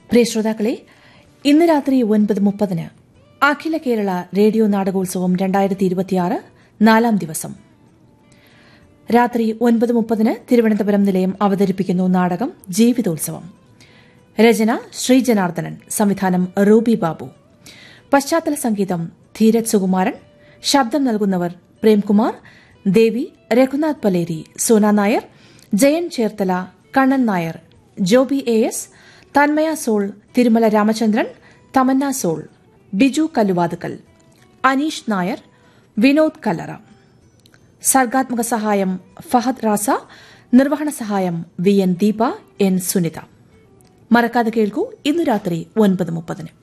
പ്രിയ ശ്രോതാക്കളെ ഇന്ന് രാത്രി ഒൻപത് മുപ്പതിന് അഖില കേരള റേഡിയോ നാടകോത്സവം രണ്ടായിരത്തി ഇരുപത്തിയാറ് നാലാം ദിവസം രാത്രി ഒൻപത് മുപ്പതിന് തിരുവനന്തപുരം നിലയം അവതരിപ്പിക്കുന്നു നാടകം ജീവിതോത്സവം രചന ശ്രീജനാർദ്ദനൻ സംവിധാനം റൂബി ബാബു പശ്ചാത്തല സംഗീതം ധീരജ് സുകുമാരൻ ശബ്ദം നൽകുന്നവർ പ്രേംകുമാർ ദേവി രഘുനാഥ് പലേരി സോന നായർ ജയൻ ചേർത്തല കണ്ണൻ നായർ ജോബി എ എസ് തന്മയ സോൾ തിരുമല രാമചന്ദ്രൻ തമന്ന സോൾ ബിജു കല്ലുവാതുക്കൽ അനീഷ് നായർ വിനോദ് കല്ലറ സർഗാത്മക സഹായം ഫഹദ് റാസ നിർവഹണ സഹായം V N Deepa N Sunitha മറക്കാതെ കേൾക്കൂ ഇന്നു രാത്രി ഒൻപത് മുപ്പതിന്